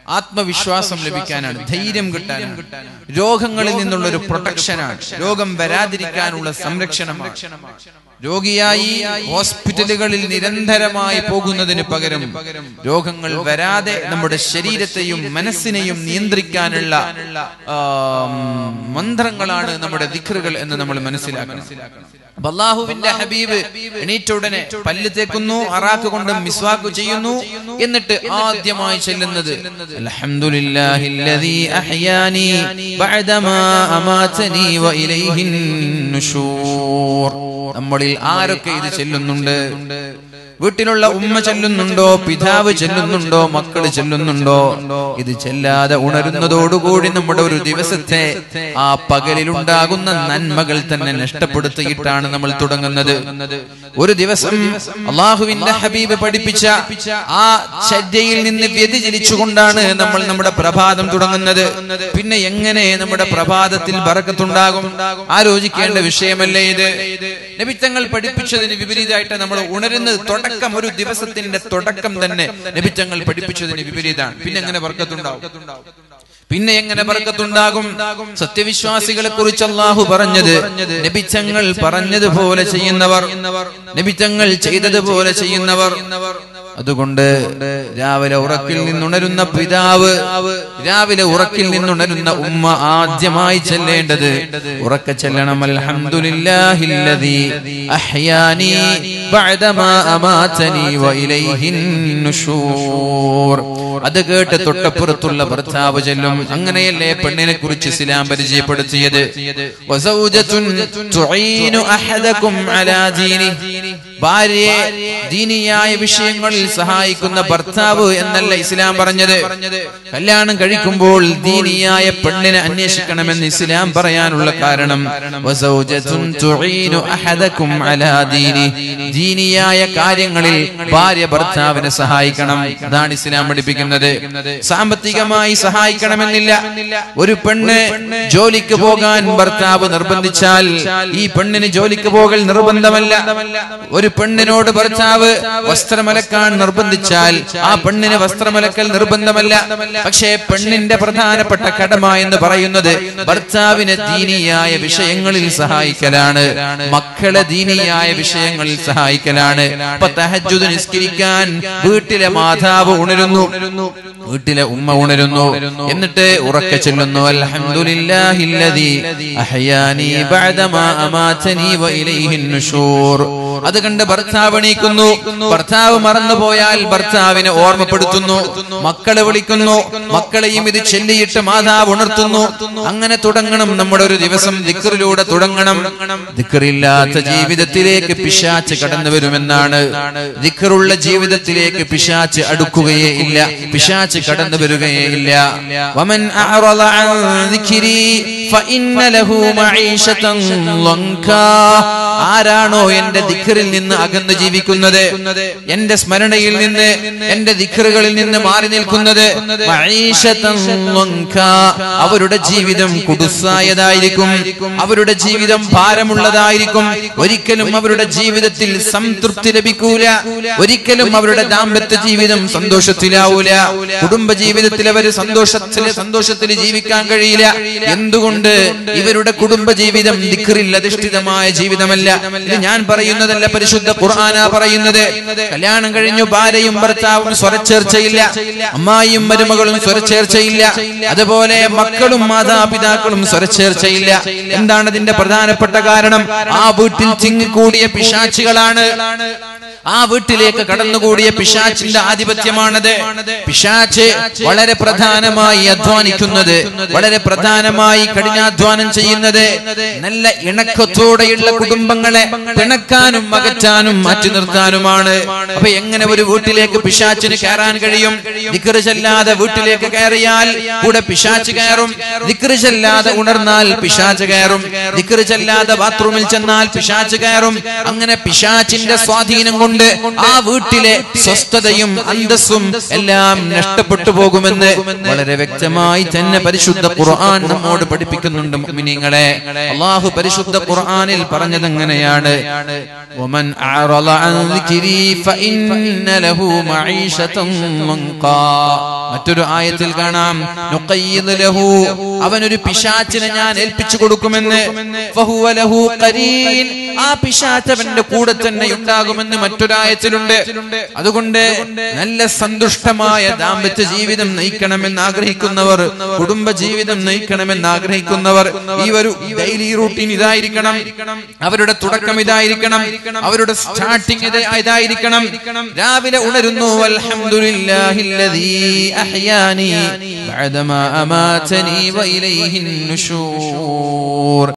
ആത്മവിശ്വാസം ലഭിക്കാനാണ് ധൈര്യം കിട്ടാനാണ് രോഗങ്ങളിൽ നിന്നുള്ള ഒരു പ്രൊട്ടക്ഷനാണ് രോഗം വരാതിരിക്കാനുള്ള സംരക്ഷണമാണ് രോഗിയായി ഹോസ്പിറ്റലുകളിൽ നിരന്തരമായി പോകുന്നതിന് പകരം രോഗങ്ങൾ വരാതെ നമ്മുടെ ശരീരത്തെയും മനസ്സിനെയും നിയന്ത്രിക്കാനുള്ള ആം, മന്ത്രങ്ങളാണ് നമ്മുടെ ദിക്റുകൾ എന്ന് നമ്മൾ മനസ്സിലാക്കണം അപ്പൊ അള്ളാഹുവിന്റെ ഹബീബ് എണീറ്റ ഉടനെ പല്ല് തേക്കുന്നു അറാക്ക് കൊണ്ട് മിസ്വാക്ക് ചെയ്യുന്നു എന്നിട്ട് ആദ്യമായി ചെല്ലുന്നത് അൽഹംദുലില്ലാഹില്ലദീ അഹ്യാനി ബഅദമാ അമാതനി വഇലൈഹിൻ നുശൂർ നമ്മളിൽ ആരൊക്കെ ഇത് ചെല്ലുന്നുണ്ട് വീട്ടിലുള്ള ഉമ്മ ചെല്ലുന്നുണ്ടോ പിതാവ് ചെല്ലുന്നുണ്ടോ മക്കള് ചെല്ലുന്നുണ്ടോ ഇത് ചെല്ലാതെ ഉണരുന്നതോടുകൂടി നമ്മുടെ ഒരു ദിവസത്തെ ആ പകലിലുണ്ടാകുന്ന നന്മകൾ തന്നെ നഷ്ടപ്പെടുത്തിയിട്ടാണ് നമ്മൾ തുടങ്ങുന്നത് ഒരു ദിവസം അള്ളാഹുവിന്റെ ഹബീബ് പഠിപ്പിച്ച ആ ചര്യയിൽ നിന്ന് വ്യതിചലിച്ചുകൊണ്ടാണ് നമ്മൾ നമ്മുടെ പ്രഭാതം തുടങ്ങുന്നത് പിന്നെ എങ്ങനെ നമ്മുടെ പ്രഭാതത്തിൽ ബറക്കത്തുണ്ടാകും ആലോചിക്കേണ്ട വിഷയമല്ലേ ഇത് നബിത്തങ്ങൾ പഠിപ്പിച്ചതിന് വിപരീതമായിട്ട് നമ്മൾ ഉണരുന്നത് തുടക്കം ഒരു ദിവസത്തിന്റെ തുടക്കം തന്നെ നബിത്തങ്ങൾ പഠിപ്പിച്ചതിന് വിപരീതമാണ് പിന്നെ എങ്ങനെ ബർക്കത്തുണ്ടാവും പിന്നെ എങ്ങനെ ബർക്കത്തുണ്ടാകും സത്യവിശ്വാസികളെ കുറിച്ച് അള്ളാഹു പറഞ്ഞത് നബിച്ചങ്ങൾ പറഞ്ഞതുപോലെ ചെയ്യുന്നവർ നബിച്ചങ്ങൾ ചെയ്തതുപോലെ ചെയ്യുന്നവർ അതുകൊണ്ട് രാവിലെ ഉറക്കിൽ നിന്നുണരുന്ന പിതാവ് രാവിലെ ഉറക്കിൽ നിന്നുണരുന്ന ഉമ്മ ആദ്യമായി ചെല്ലേണ്ടത് ഉറക്ക ചെല്ലണം അൽഹംദുലില്ലാഹില്ലദീ അഹ്യാനി ബഅദമാ അമാതനി വഇലൈഹിൻ നുശൂർ അത് കേട്ട് തൊട്ടപ്പുറത്തുള്ള ഭർത്താവ് ചെല്ലും അങ്ങനെയല്ലേ പെണ്ണിനെ കുറിച്ച് ഇസ്ലാം പരിചയപ്പെടുത്തിയത് വസൗജത്തുൻ തുഈനു അഹദകും അലാ ദീനി ഭാര്യയെ ദീനിയായ വിഷയങ്ങളിൽ സഹായിക്കുന്ന ഭർത്താവ് എന്നല്ല ഇസ്ലാം പറഞ്ഞത് കല്യാണം കഴിക്കുമ്പോൾ ദീനിയായ പെണ്ണിനെ അന്വേഷിക്കണമെന്ന് ഇസ്ലാം പറയാനുള്ള കാരണം വസൗജത്തുൻ തുഈനു അഹദകും അലാ ദീനി ദീനിയായ കാര്യങ്ങളിൽ ഭാര്യ ഭർത്താവിനെ സഹായിക്കണം അതാണ് ഇസ്ലാം പഠിപ്പിക്കുന്നത് സാമ്പത്തികമായി സഹായിക്കണമെന്നില്ല ഒരു പെണ്ണ് ജോലിക്ക് പോകാൻ ഭർത്താവ് നിർബന്ധിച്ചാൽ ഈ പെണ്ണിന് ജോലിക്ക് പോകൽ നിർബന്ധമല്ല ഒരു പെണ്ണിനോട് ഭർത്താവ് വസ്ത്രമലക്കാൻ നിർബന്ധിച്ചാൽ ആ പെണ്ണിന് വസ്ത്രമലക്കൽ നിർബന്ധമല്ല പക്ഷേ പെണ്ണിന്റെ പ്രധാനപ്പെട്ട കടമ എന്ന് പറയുന്നത് ഭർത്താവിനെ ദീനിയായ വിഷയങ്ങളിൽ സഹായിക്കലാണ് മക്കളെ ദീനിയായ വിഷയങ്ങളിൽ സഹായിക്കലാണ് ഇപ്പൊ തഹജുദ് നിസ്കരിക്കാൻ വീട്ടിലെ മാതാവ് ഉണരുന്നു വീട്ടിലെ ഉമ്മ ഉണരുന്നു എന്നിട്ട് ഉറക്കെ ചെല്ലുന്നു അൽഹംദുലില്ലാഹില്ലദീ അഹ്യാനി ബഅദമാ അമാതനി വഇലൈഹിൻ നുശൂർ അത് കണ്ട് ഭർത്താവ് എണീക്കുന്നു ഭർത്താവ് മറന്നുപോയാൽ ഭർത്താവിനെ ഓർമ്മപ്പെടുത്തുന്നു മക്കളെ വിളിക്കുന്നു മക്കളെയും ഇത് ചെല്ലിയിട്ട് മാതാവ് ഉണർത്തുന്നു അങ്ങനെ തുടങ്ങണം നമ്മുടെ ഒരു ദിവസം ദിക്കറിലൂടെ തുടങ്ങണം ദിക്കറില്ലാത്ത ജീവിതത്തിലേക്ക് പിശാച്ച് കടന്നു വരുമെന്നാണ് ദിക്കറുള്ള ജീവിതത്തിലേക്ക് പിശാച്ച് അടുക്കുകയേ ഇല്ല പിശാച്ച് കടന്നു വരികയേ ഇല്ല വമൻ അഅറള അൻ ദിക്രി ഫഇന്ന ലഹു മഈശതൻ ലങ്കാ ആരാണോ എന്റെ ദിക്കറിൽ നിന്ന് അകന്നു ജീവിക്കുന്നത് എന്റെ സ്മരണയിൽ നിന്ന് എന്റെ ദിക്കറുകളിൽ നിന്ന് മാറി നിൽക്കുന്നത് മഈശതൻ ലങ്കാ. അവരുടെ ജീവിതം കുടുസായതായിരിക്കും അവരുടെ ജീവിതം ഭാരമുള്ളതായിരിക്കും ഒരിക്കലും അവരുടെ ജീവിതത്തിൽ സംതൃപ്തി ലഭിക്കൂല ഒരിക്കലും അവരുടെ ദാമ്പത്യ ജീവിതം സന്തോഷത്തിലാവൂല കുടുംബ ജീവിതത്തിൽ അവർ സന്തോഷത്തിൽ സന്തോഷത്തിൽ ജീവിക്കാൻ കഴിയില്ല എന്തുകൊണ്ട് ഇവരുടെ കുടുംബ ജീവിതം ദിക്റിൽ അധിഷ്ഠിതമായ ജീവിതമല്ല ഇത് ഞാൻ പറയുന്നതല്ല പരിശുദ്ധ ഖുർആന പറയുന്നത് കല്യാണം കഴിഞ്ഞു ഭാര്യയും ഭർത്താവും സ്വരച്ചേർച്ചയില്ല അമ്മായിയും മരുമകളും സ്വരച്ചേർച്ചയില്ല അതുപോലെ മക്കളും മാതാപിതാക്കളും സ്വരച്ചേർച്ചയില്ല എന്താണ് ഇതിന്റെ പ്രധാനപ്പെട്ട കാരണം ആ വീട്ടിൽ ചിങ്ങിക്കൂടിയ പിശാച്ചുകളാണ് ആ വീട്ടിലേക്ക് കടന്നുകൂടിയ പിശാച്ചിന്റെ ആധിപത്യമാണത് പിശാച്ച് വളരെ പ്രധാനമായി അധ്വാനിക്കുന്നത് വളരെ പ്രധാനമായി കഠിനാധ്വാനം ചെയ്യുന്നത് നല്ല ഇണക്കത്തോടെയുള്ള കുടുംബങ്ങളെ പിണക്കാനും അകറ്റാനും മാറ്റി നിർത്താനുമാണ് അപ്പൊ എങ്ങനെ ഒരു വീട്ടിലേക്ക് പിശാച്ചിന് കയറാൻ കഴിയും ദിക്കറ് ചെല്ലാതെ വീട്ടിലേക്ക് കയറിയാൽ കൂടെ പിശാച്ച് കയറും ദിക്കറ് ചെല്ലാതെ ഉണർന്നാൽ പിശാച്ച് കയറും ദിക്കറ് ചെല്ലാതെ ബാത്റൂമിൽ ചെന്നാൽ പിശാച്ച് കയറും അങ്ങനെ പിശാച്ചിന്റെ സ്വാധീനം കൊണ്ട് കൊണ്ട് ആ വീട്ടിലെ സ്വസ്ഥതയും അന്തസ്സും എല്ലാം നഷ്ടപ്പെട്ടു പോകുമെന്ന് വളരെ വ്യക്തമായി തന്നെ പരിശുദ്ധ ഖുർആൻ നമ്മോട് പഠിപ്പിക്കുന്നുണ്ട് മുഅ്മിനീങ്ങളെ അള്ളാഹു പരിശുദ്ധ ഖുർആനിൽ പറഞ്ഞത് എങ്ങനെയാണ് ومن أعرض عن ذكري فإن له معيشة ضنكا മറ്റൊരു ആയത്തിൽ കാണാം നുഖയ്യിദ് ലഹു അവനൊരു പിശാചിനെ ഞാൻ ഏൽപ്പിച്ചു കൊടുക്കുമെന്ന് ഫഹുവ ലഹു ഖരീൻ ആ പിശാച് അവന്റെ കൂടെ തന്നെ ഉണ്ടാകുമെന്ന് മറ്റൊരായത്തിലുണ്ട് അതുകൊണ്ട് നല്ല സന്തുഷ്ടമായ ദാമ്പത്യ ജീവിതം നയിക്കണമെന്ന് ആഗ്രഹിക്കുന്നവർ കുടുംബ ജീവിതം നയിക്കണമെന്ന് ആഗ്രഹിക്കുന്നവർ ഈ ഒരു ഡെയിലി റൂട്ടീൻ ഇതായിരിക്കണം അവരുടെ തുടക്കം ഇതായിരിക്കണം അവരുടെ സ്റ്റാർട്ടിങ് ഇത് ഇതായിരിക്കണം രാവിലെ ഉണരുന്നു അൽഹംദുലില്ലാഹില്ലദീ അഹ്യാനി ബഅദമാ അമാതനി വഇലൈഹിൻ നുശൂർ